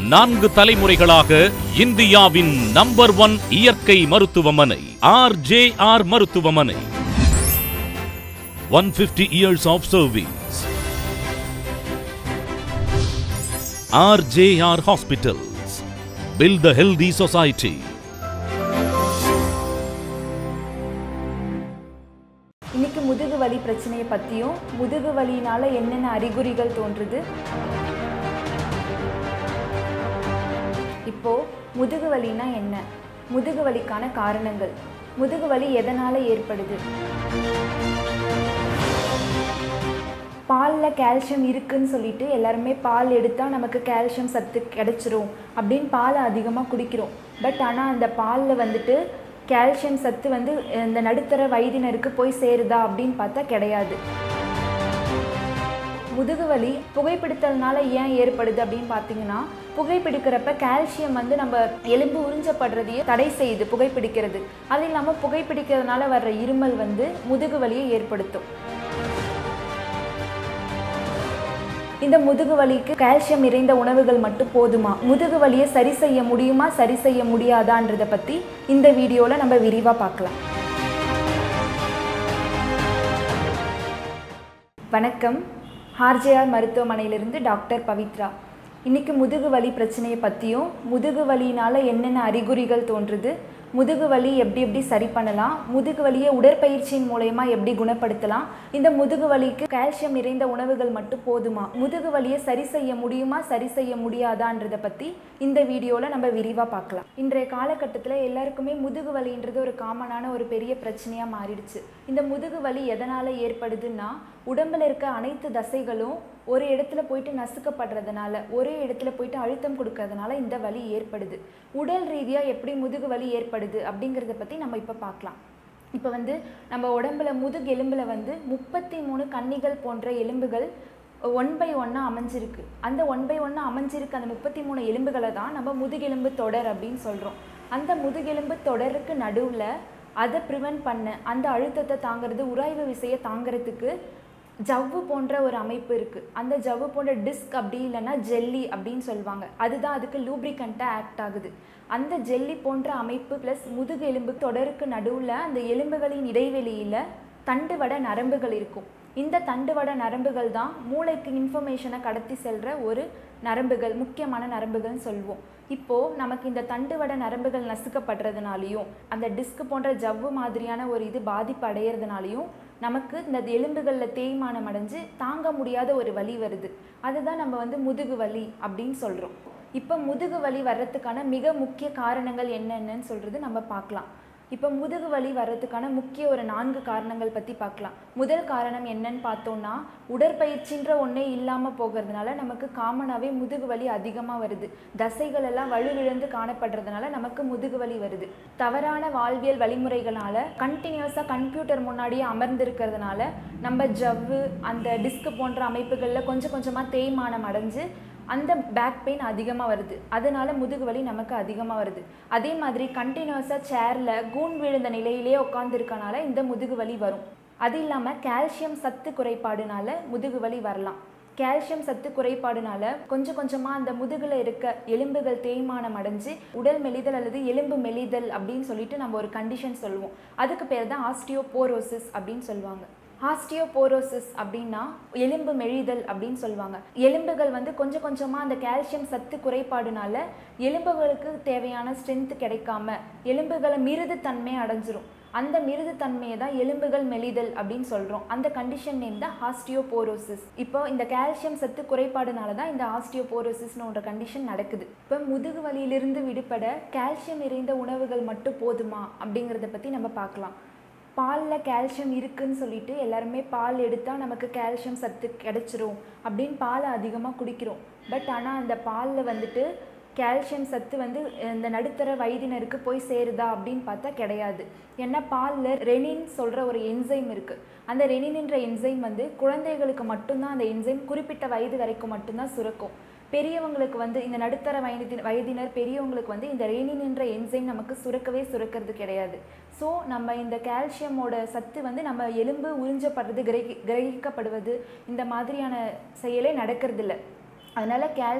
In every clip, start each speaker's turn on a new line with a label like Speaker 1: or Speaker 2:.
Speaker 1: நான்கு தலைமுறைகளாக இந்தியாவின் நம்பர் ஒன் இயற்கை மருத்துவமனை ஆர் ஜே ஆர் மருத்துவமனை one fifty years of service R J R hospitals build the healthy society
Speaker 2: இன்னைக்கு முதுகு வலி பிரச்சனையை பற்றியும் முதுகு வலியினால என்னென்ன அறிகுறிகள் தோன்றுது இப்போ முதுகு வலினா என்ன முதுகு வலிக்கான காரணங்கள் முதுகு வலி எதனால ஏற்படுது பாலில் கால்சியம் இருக்குன்னு சொல்லிட்டு எல்லாருமே பால் எடுத்தால் நமக்கு கால்சியம் சத்து கிடைச்சிரும் அப்படின்னு பாலை அதிகமாக குடிக்கிறோம் பட் ஆனால் அந்த பாலில் வந்துட்டு கால்சியம் சத்து வந்து இந்த நடுத்தர வயதினருக்கு போய் சேருதா அப்படின்னு பார்த்தா கிடையாது முதுகு வலி புகைப்பிடித்தல்னால ஏன் ஏற்படுது அப்படின்னு பார்த்தீங்கன்னா புகைப்பிடிக்கிறப்ப கால்சியம் வந்து நம்ம எலும்பு உறிஞ்சப்படுறதையே தடை செய்யுது புகைப்பிடிக்கிறது அது இல்லாமல் புகைப்பிடிக்கிறதுனால வர்ற இருமல் வந்து முதுகு வலியை ஏற்படுத்தும் இந்த முதுகு வலிக்கு கால்சியம் நிறைந்த உணவுகள் மட்டும் போதுமா முதுகு வலியை சரி செய்ய முடியுமா சரி செய்ய முடியாதான்றதை பற்றி இந்த வீடியோவில் நம்ம விரிவாக பார்க்கலாம் வணக்கம் ஆர்ஜேஆர் மருத்துவமனையிலிருந்து டாக்டர் பவித்ரா இன்னைக்கு முதுகு வலி பிரச்சனையை பற்றியும் முதுகு வலியினால் என்னென்ன அறிகுறிகள் தோன்றுது முதுகு வலி எப்படி எப்படி சரி பண்ணலாம் முதுகு வலியை உடற்பயிற்சியின் மூலயமா எப்படி குணப்படுத்தலாம் இந்த முதுகு வலிக்கு கால்சியம் நிறைந்த உணவுகள் மட்டும் போதுமா முதுகு வலியை சரி செய்ய முடியுமா சரி செய்ய முடியாதான்றதை பற்றி இந்த வீடியோவில் நம்ம விரிவாக பார்க்கலாம் இன்றைய காலகட்டத்தில் எல்லாருக்குமே முதுகு வலின்றது ஒரு காமனான ஒரு பெரிய பிரச்சனையாக மாறிடுச்சு இந்த முதுகு வலி எதனால் ஏற்படுதுன்னா உடம்புல இருக்க அனைத்து தசைகளும் ஒரு இடத்துல போயிட்டு நசுக்கப்படுறதுனால ஒரே இடத்துல போயிட்டு அழுத்தம் கொடுக்கறதுனால இந்த வலி ஏற்படுது உடல் ரீதியாக எப்படி முதுகு வலி ஏற்படுது அப்படிங்கிறத பற்றி நம்ம இப்போ பார்க்கலாம் இப்போ வந்து நம்ம உடம்புல முதுகு எலும்புல வந்து முப்பத்தி மூணு கன்னிகள் போன்ற எலும்புகள் ஒன் பை ஒன்னாக அமைஞ்சிருக்கு அந்த ஒன் பை ஒன்னாக அமைஞ்சிருக்கு அந்த முப்பத்தி மூணு எலும்புகளை தான் நம்ம முதுகெலும்பு தொடர் அப்படின்னு சொல்கிறோம் அந்த முதுகெலும்பு தொடருக்கு நடுவில் அதை ப்ரிவென்ட் பண்ண அந்த அழுத்தத்தை தாங்கிறது உராய்வு விசையை தாங்கிறதுக்கு ஜவ்வு போன்ற ஒரு அமைப்பு இருக்குது அந்த ஜவ்வு போன்ற டிஸ்க் அப்படி இல்லைன்னா ஜெல்லி அப்படின்னு சொல்லுவாங்க அதுதான் அதுக்கு லூப்ரிகண்ட்டாக ஆக்ட் ஆகுது அந்த ஜெல்லி போன்ற அமைப்பு ப்ளஸ் முதுகு எலும்பு தொடருக்கு நடுவில் அந்த எலும்புகளின் இடைவெளியில் தண்டுவட நரம்புகள் இருக்கும் இந்த தண்டுவட நரம்புகள் தான் மூளைக்கு இன்ஃபர்மேஷனை கடத்தி செல்கிற ஒரு நரம்புகள் முக்கியமான நரம்புகள்னு சொல்லுவோம் இப்போது நமக்கு இந்த தண்டுவட நரம்புகள் நசுக்கப்படுறதுனாலையும் அந்த டிஸ்க் போன்ற ஜவ்வு மாதிரியான ஒரு இது பாதிப்பு அடையிறதுனாலையும் நமக்கு இந்த எலும்புகளில் தேய்மானம் அடைஞ்சு தாங்க முடியாத ஒரு வலி வருது அதுதான் நம்ம வந்து முதுகு வலி அப்படின்னு சொல்கிறோம் இப்போ முதுகு வலி வர்றதுக்கான மிக முக்கிய காரணங்கள் என்னென்னு சொல்கிறது நம்ம பார்க்கலாம் இப்போ முதுகு வலி வர்றதுக்கான முக்கிய ஒரு நான்கு காரணங்கள் பற்றி பார்க்கலாம் முதல் காரணம் என்னன்னு பார்த்தோம்னா உடற்பயிற்சின்ற ஒன்றே இல்லாமல் போகிறதுனால நமக்கு காமனாகவே முதுகு வலி அதிகமாக வருது தசைகள் எல்லாம் வலுவிழந்து காணப்படுறதுனால நமக்கு முதுகு வலி வருது தவறான வாழ்வியல் வழிமுறைகளால் கண்டினியூஸாக கம்ப்யூட்டர் முன்னாடியே அமர்ந்திருக்கிறதுனால நம்ம ஜவ்வு அந்த டிஸ்க் போன்ற அமைப்புகளில் கொஞ்சம் கொஞ்சமாக தேய்மானம் அடைஞ்சு அந்த பேக் பெயின் அதிகமாக வருது அதனால முதுகு வலி நமக்கு அதிகமாக வருது அதே மாதிரி கண்டினியூஸாக சேரில் கூன் விழுந்த நிலையிலேயே உட்காந்துருக்கனால இந்த முதுகு வலி வரும் அது இல்லாமல் கால்சியம் சத்து குறைபாடுனால முதுகு வலி வரலாம் கால்சியம் சத்து குறைபாடுனால கொஞ்சம் கொஞ்சமாக அந்த முதுகில் இருக்க எலும்புகள் தேய்மானம் அடைஞ்சு உடல் மெலிதல் அல்லது எலும்பு மெலிதல் அப்படின்னு சொல்லிட்டு நம்ம ஒரு கண்டிஷன் சொல்லுவோம் அதுக்கு பேர் தான் ஆஸ்டியோபோரோசிஸ் அப்படின்னு சொல்லுவாங்க ஆஸ்டியோபோரோசிஸ் அப்படின்னா எலும்பு மெழிதல் அப்படின்னு சொல்லுவாங்க எலும்புகள் வந்து கொஞ்சம் கொஞ்சமாக அந்த கால்சியம் சத்து குறைபாடுனால எலும்புகளுக்கு தேவையான ஸ்ட்ரென்த் கிடைக்காம எலும்புகளை மிருதுத்தன்மை அடைஞ்சிரும் அந்த மிருதுத்தன்மையை தான் எலும்புகள் மெலிதல் அப்படின்னு சொல்கிறோம் அந்த கண்டிஷன் நேம் தான் ஆஸ்டியோபோரோசிஸ் இப்போ இந்த கால்சியம் சத்து குறைபாடுனால தான் இந்த ஆஸ்டியோபோரோசிஸ்னு ஒரு கண்டிஷன் நடக்குது இப்போ முதுகு வலியிலிருந்து விடுபட கால்சியம் நிறைந்த உணவுகள் மட்டும் போதுமா அப்படிங்கிறத பற்றி நம்ம பார்க்கலாம் பாலில் கால்சியம் இருக்குன்னு சொல்லிட்டு எல்லாருமே பால் எடுத்தால் நமக்கு கால்சியம் சத்து கிடைச்சிரும் அப்படின்னு பாலை அதிகமாக குடிக்கிறோம் பட் ஆனால் அந்த பாலில் வந்துட்டு கால்சியம் சத்து வந்து இந்த நடுத்தர வயதினருக்கு போய் சேருதா அப்படின்னு பார்த்தா கிடையாது ஏன்னா பாலில் ரெனின் சொல்கிற ஒரு என்சைம் இருக்குது அந்த ரெனின்ன்ற என்சைம் வந்து குழந்தைகளுக்கு மட்டும்தான் அந்த என்சைம் குறிப்பிட்ட வயது வரைக்கும் மட்டும்தான் சுரக்கும் பெரியவங்களுக்கு வந்து இந்த நடுத்தர வயதி வயதினர் பெரியவங்களுக்கு வந்து இந்த ரெனின் என்ற என்சைம் நமக்கு சுரக்கவே சுரக்கிறது கிடையாது ஸோ நம்ம இந்த கால்சியமோட சத்து வந்து நம்ம எலும்பு உறிஞ்சப்படுறது கிரகி கிரகிக்கப்படுவது இந்த மாதிரியான செயலே நடக்கிறதில்ல அதனால் கால்சியம்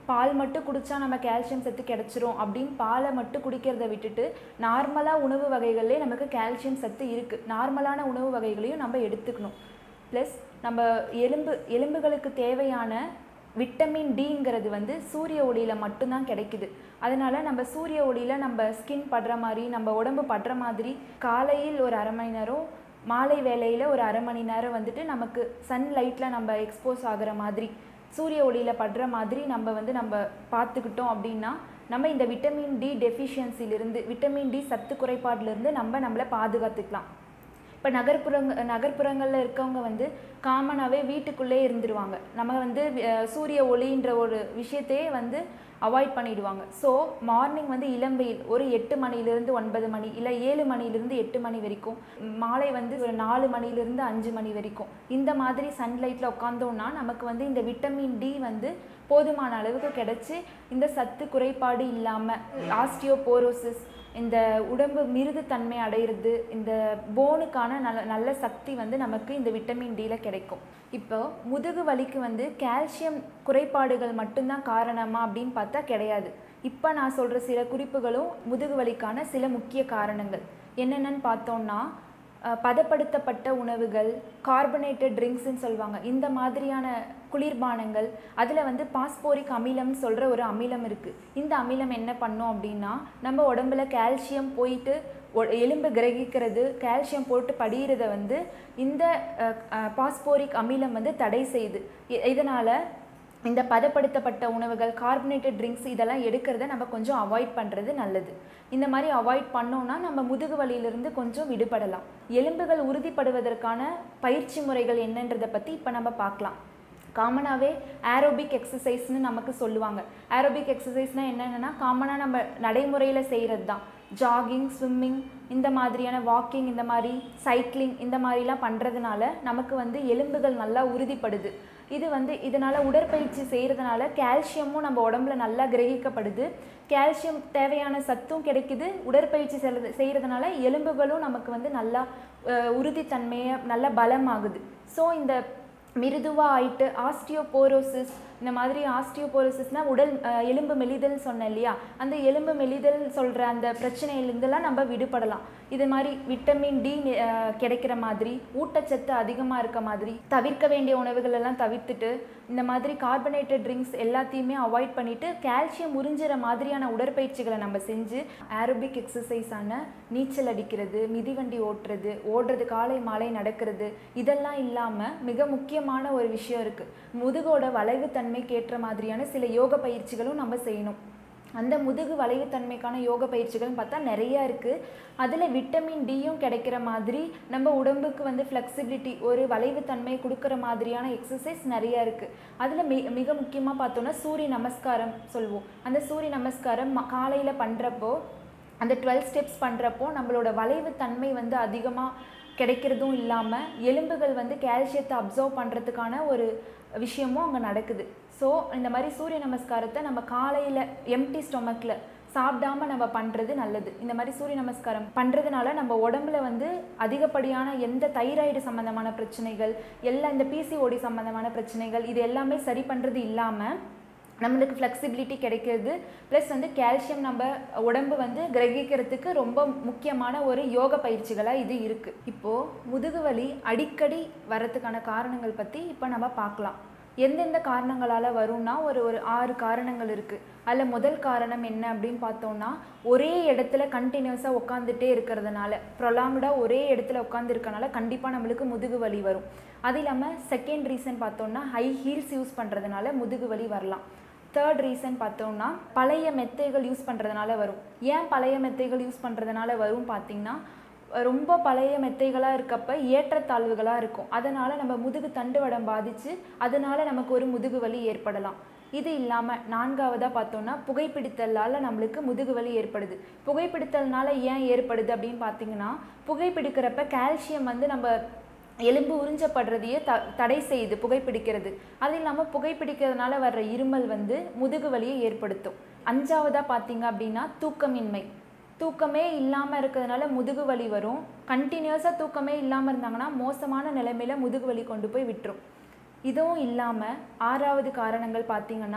Speaker 2: பால் மட்டும் குடித்தா நம்ம கால்சியம் சத்து கிடச்சிரும் அப்படின்னு பாலை மட்டும் குடிக்கிறத விட்டுட்டு நார்மலாக உணவு வகைகளே நமக்கு கால்சியம் சத்து இருக்குது நார்மலான உணவு வகைகளையும் நம்ம எடுத்துக்கணும் ப்ளஸ் நம்ம எலும்பு எலும்புகளுக்கு தேவையான விட்டமின் டிங்கிறது வந்து சூரிய ஒளியில் மட்டும்தான் கிடைக்குது அதனால நம்ம சூரிய ஒளியில் நம்ம ஸ்கின் படுற மாதிரி நம்ம உடம்பு படுற மாதிரி காலையில் ஒரு அரை மணி நேரம் மாலை வேளையில் ஒரு அரை மணி நேரம் வந்துட்டு நமக்கு சன்லைட்டில் நம்ம எக்ஸ்போஸ் ஆகுற மாதிரி சூரிய ஒளியில் படுற மாதிரி நம்ம வந்து நம்ம பார்த்துக்கிட்டோம் அப்படின்னா நம்ம இந்த விட்டமின் டி டெஃபிஷியன்சிலிருந்து விட்டமின் டி சத்து குறைபாட்டிலிருந்து நம்ம நம்மளை பாதுகாத்துக்கலாம் இப்போ நகர்ப்புறங்க நகர்ப்புறங்களில் இருக்கவங்க வந்து காமனாகவே வீட்டுக்குள்ளே இருந்துருவாங்க நம்ம வந்து அஹ், சூரிய ஒளின்ற ஒரு விஷயத்தையே வந்து அவாய்ட் பண்ணிடுவாங்க ஸோ மார்னிங் வந்து இளம் வெயில் ஒரு எட்டு மணிலேருந்து ஒன்பது மணி இல்லை ஏழு மணிலேருந்து எட்டு மணி வரைக்கும் மாலை வந்து ஒரு நாலு மணிலேருந்து அஞ்சு மணி வரைக்கும் இந்த மாதிரி சன்லைட்டில் உட்காந்தோம்னா நமக்கு வந்து இந்த விட்டமின் டி வந்து போதுமான அளவுக்கு கிடைச்சி இந்த சத்து குறைபாடு இல்லாமல் ஆஸ்டியோபோரோசிஸ் இந்த உடம்பு மிருதுத்தன்மை அடையிறது இந்த போனுக்கான நல்ல நல்ல சக்தி வந்து நமக்கு இந்த விட்டமின் டியில் கிடைக்கும் இப்போ முதுகு வலிக்கு வந்து கால்சியம் குறைபாடுகள் மட்டும்தான் காரணமா அப்படின்னு பார்த்தா கிடையாது இப்போ நான் சொல்கிற சில குறிப்புகளும் முதுகு வலிக்கான சில முக்கிய காரணங்கள் என்னென்னு பார்த்தோம்னா அஹ், பதப்படுத்தப்பட்ட உணவுகள் கார்பனேட்டட் ட்ரிங்க்ஸ்ன்னு சொல்லுவாங்க இந்த மாதிரியான குளிர்பானங்கள் அதில் வந்து பாஸ்போரிக் அமிலம்னு சொல்கிற ஒரு அமிலம் இருக்குது இந்த அமிலம் என்ன பண்ணும் அப்படின்னா நம்ம உடம்புல கால்சியம் போயிட்டு ஒ- எலும்பு கிரகிக்கிறது கால்சியம் போட்டு படிகிறத வந்து இந்த பாஸ்போரிக் அமிலம் வந்து தடை செய்யுது இ- இதனால இந்த பதப்படுத்தப்பட்ட உணவுகள் கார்பனேட்டட் ட்ரிங்க்ஸ் இதெல்லாம் எடுக்கிறத நம்ம கொஞ்சம் அவாய்ட் பண்ணுறது நல்லது இந்த மாதிரி அவாய்ட் பண்ணோம்னா நம்ம முதுகு வலியிலிருந்து கொஞ்சம் விடுபடலாம் எலும்புகள் உறுதிப்படுவதற்கான பயிற்சி முறைகள் என்னன்றதை பற்றி இப்போ நம்ம பார்க்கலாம் காமனாகவே ஏரோபிக் எக்ஸசைஸ்னு நமக்கு சொல்லுவாங்க ஏரோபிக் எக்ஸசைஸ்னால் என்னென்னா காமனாக நம்ம நடைமுறையில் செய்கிறது தான் ஜாகிங் ஸ்விம்மிங் இந்த மாதிரியான வாக்கிங் இந்த மாதிரி சைக்கிளிங் இந்த மாதிரிலாம் பண்ணுறதுனால நமக்கு வந்து எலும்புகள் நல்லா உறுதிப்படுது இது வந்து இதனால் உடற்பயிற்சி செய்கிறதுனால கால்சியமும் நம்ம உடம்புல நல்லா கிரகிக்கப்படுது கால்சியம் தேவையான சத்தும் கிடைக்குது உடற்பயிற்சி செல்றது செய்கிறதுனால எலும்புகளும் நமக்கு வந்து நல்லா அஹ், உறுதித்தன்மையை நல்லா பலமாகுது ஸோ இந்த மிருதுவாக ஆயிட்டு ஆஸ்டியோபோரோசிஸ் இந்த மாதிரி ஆஸ்டியோபோரோசிஸ்னால் உடல் அஹ், எலும்பு மெலிதல் சொன்னேன் இல்லையா அந்த எலும்பு மெலிதல் சொல்கிற அந்த பிரச்சனையிலேருந்துலாம் நம்ம விடுபடலாம் இது மாதிரி விட்டமின் டி கிடைக்கிற மாதிரி ஊட்டச்சத்து அதிகமாக இருக்க மாதிரி தவிர்க்க வேண்டிய உணவுகள் எல்லாம் தவிர்த்துட்டு இந்த மாதிரி கார்பனேட்டட் ட்ரிங்க்ஸ் எல்லாத்தையுமே அவாய்ட் பண்ணிட்டு கால்சியம் உறிஞ்சுற மாதிரியான உடற்பயிற்சிகளை நம்ம செஞ்சு ஏரோபிக் எக்ஸசைஸான நீச்சல் அடிக்கிறது மிதிவண்டி ஓட்டுறது ஓடுறது காலை மாலை நடக்கிறது இதெல்லாம் இல்லாமல் மிக முக்கியமான ஒரு விஷயம் இருக்குது முதுகோட வளைவுத்தன்மைக்கு ஏற்ற மாதிரியான சில யோக பயிற்சிகளும் நம்ம செய்யணும் அந்த முதுகு வளைவுத்தன்மைக்கான யோக பயிற்சிகள்னு பார்த்தா நிறையா இருக்குது அதில் விட்டமின் டியும் கிடைக்கிற மாதிரி நம்ம உடம்புக்கு வந்து ஃப்ளெக்சிபிலிட்டி ஒரு வளைவுத்தன்மை கொடுக்குற மாதிரியான எக்ஸசைஸ் நிறையா இருக்குது அதில் மி மிக முக்கியமாக பார்த்தோன்னா சூரிய நமஸ்காரம் சொல்லுவோம் அந்த சூரிய நமஸ்காரம் காலையில் பண்ணுறப்போ அந்த டுவெல் ஸ்டெப்ஸ் பண்ணுறப்போ நம்மளோட வளைவுத்தன்மை வந்து அதிகமாக கிடைக்கிறதும் இல்லாமல் எலும்புகள் வந்து கால்சியத்தை அப்சர்வ் பண்ணுறதுக்கான ஒரு விஷயமும் அங்கே நடக்குது ஸோ இந்த மாதிரி சூரிய நமஸ்காரத்தை நம்ம காலையில் எம்டி ஸ்டொமக்கில் சாப்பிடாம நம்ம பண்ணுறது நல்லது இந்த மாதிரி சூரிய நமஸ்காரம் பண்ணுறதுனால நம்ம உடம்புல வந்து அதிகப்படியான எந்த தைராய்டு சம்மந்தமான பிரச்சனைகள் எல்லா இந்த பிசிஓடி சம்மந்தமான பிரச்சனைகள் இது எல்லாமே சரி பண்ணுறது இல்லாமல் நம்மளுக்கு ஃப்ளெக்சிபிலிட்டி கிடைக்கிறது ப்ளஸ் வந்து கால்சியம் நம்ம உடம்பு வந்து கிரகிக்கிறதுக்கு ரொம்ப முக்கியமான ஒரு யோக பயிற்சிகளாக இது இருக்குது இப்போது முதுகு வலி அடிக்கடி வரதுக்கான காரணங்கள் பற்றி இப்போ நம்ம பார்க்கலாம் எந்தெந்த காரணங்களால் வரும்னா ஒரு ஒரு ஆறு காரணங்கள் இருக்குது அதில் முதல் காரணம் என்ன அப்படின்னு பார்த்தோம்னா ஒரே இடத்துல கண்டினியூஸாக உட்காந்துட்டே இருக்கிறதுனால ப்ரொலாங்டாக ஒரே இடத்துல உட்காந்துருக்கனால கண்டிப்பாக நம்மளுக்கு முதுகு வலி வரும் அது இல்லாமல் செகண்ட் ரீசன் பார்த்தோம்னா ஹை ஹீல்ஸ் யூஸ் பண்ணுறதுனால முதுகு வலி வரலாம் தேர்ட் ரீசன் பார்த்தோம்னா பழைய மெத்தைகள் யூஸ் பண்ணுறதுனால வரும் ஏன் பழைய மெத்தைகள் யூஸ் பண்ணுறதுனால வரும் பார்த்தீங்கன்னா ரொம்ப பழைய மெத்தைகளாக இருக்கப்ப ஏற்றத்தாழ்வுகளாக இருக்கும் அதனால் நம்ம முதுகு தண்டுவடம் பாதித்து அதனால் நமக்கு ஒரு முதுகு வலி ஏற்படலாம் இது இல்லாமல் நான்காவதாக பார்த்தோம்னா புகைப்பிடித்தலால் நம்மளுக்கு முதுகு வலி ஏற்படுது புகைப்பிடித்தல்னால ஏன் ஏற்படுது அப்படின்னு பார்த்தீங்கன்னா புகைப்பிடிக்கிறப்ப கால்சியம் வந்து நம்ம எலும்பு உறிஞ்சப்படுறதையே த தடை செய்யுது புகைப்பிடிக்கிறது அது இல்லாமல் புகைப்பிடிக்கிறதுனால வர்ற இருமல் வந்து முதுகு வலியை ஏற்படுத்தும் அஞ்சாவதாக பார்த்தீங்க அப்படின்னா தூக்கமின்மை தூக்கமே இல்லாமல் இருக்கிறதுனால முதுகு வலி வரும் கண்டினியூஸாக தூக்கமே இல்லாமல் இருந்தாங்கன்னா மோசமான நிலைமையில் முதுகு வலி கொண்டு போய் விட்டுரும் இதுவும் இல்லாமல் ஆறாவது காரணங்கள் பார்த்தீங்கன்னா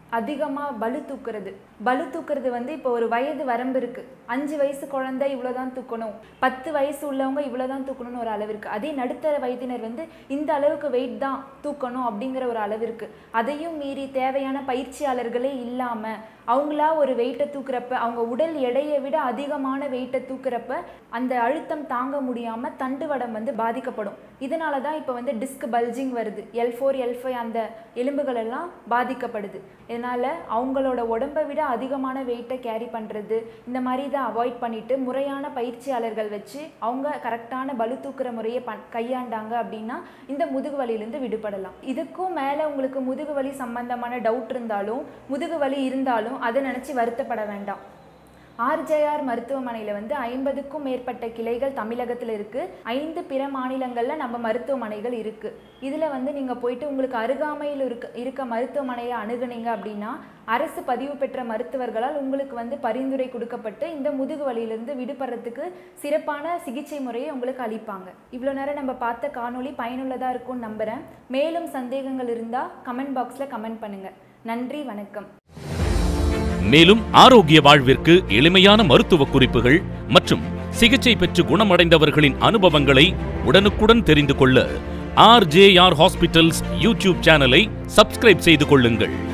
Speaker 2: அதிகமாக பளு தூக்குறது பளு தூக்குறது வந்து இப்போ ஒரு வயது வரம்பு இருக்கு அஞ்சு வயசு குழந்தை இவ்வளோதான் தூக்கணும் பத்து வயசு உள்ளவங்க இவ்வளோதான் தூக்கணும்னு ஒரு அளவு இருக்கு அதே நடுத்தர வயதினர் வந்து இந்த அளவுக்கு வெயிட் தான் தூக்கணும் அப்படிங்கிற ஒரு அளவு இருக்கு அதையும் மீறி தேவையான பயிற்சியாளர்களே இல்லாமல் அவங்களா ஒரு வெயிட்டை தூக்குறப்ப அவங்க உடல் எடையை விட அதிகமான வெயிட்டை தூக்குறப்ப அந்த அழுத்தம் தாங்க முடியாமல் தண்டுவடம் வந்து பாதிக்கப்படும் இதனால தான் இப்போ வந்து டிஸ்க் பல்ஜிங் வருது எல் ஃபோர் எல் ஃபைவ் அந்த எலும்புகள் எல்லாம் பாதிக்கப்படுது இதனால் அவங்களோட உடம்பை விட அதிகமான வெயிட்டை கேரி பண்ணுறது இந்த மாதிரி இதை அவாய்ட் பண்ணிட்டு முறையான பயிற்சியாளர்கள் வச்சு அவங்க கரெக்டான பளு தூக்குற முறையை பண் கையாண்டாங்க அப்படின்னா இந்த முதுகு வலியிலேருந்து விடுபடலாம் இதுக்கும் மேலே உங்களுக்கு முதுகு வலி சம்பந்தமான டவுட் இருந்தாலும் முதுகு வலி இருந்தாலும் அதை நினச்சி வருத்தப்பட வேண்டாம் ஆர்ஜேஆர் மருத்துவமனையில் வந்து ஐம்பதுக்கும் மேற்பட்ட கிளைகள் தமிழகத்தில் இருக்குது ஐந்து பிற மாநிலங்களில் நம்ம மருத்துவமனைகள் இருக்குது இதில் வந்து நீங்கள் போயிட்டு உங்களுக்கு அருகாமையில் இருக்க இருக்க மருத்துவமனையை அணுகுனீங்க அப்படின்னா அரசு பதிவு பெற்ற மருத்துவர்களால் உங்களுக்கு வந்து பரிந்துரை கொடுக்கப்பட்டு இந்த முதுகு வலியிலிருந்து விடுபடுறதுக்கு சிறப்பான சிகிச்சை முறையை உங்களுக்கு அளிப்பாங்க இவ்வளோ நேரம் நம்ம பார்த்த காணொளி பயனுள்ளதாக இருக்கும்னு நம்புகிறேன் மேலும் சந்தேகங்கள் இருந்தால் கமெண்ட் பாக்ஸில் கமெண்ட் பண்ணுங்கள் நன்றி வணக்கம்
Speaker 1: மேலும் ஆரோக்கிய வாழ்விற்கு எளிமையான மருத்துவ குறிப்புகள் மற்றும் சிகிச்சை பெற்று குணமடைந்தவர்களின் அனுபவங்களை உடனுக்குடன் தெரிந்து கொள்ள ஆர்ஜேஆர் ஹாஸ்பிட்டல்ஸ் யூடியூப் சேனலை சப்ஸ்கிரைப் செய்து கொள்ளுங்கள்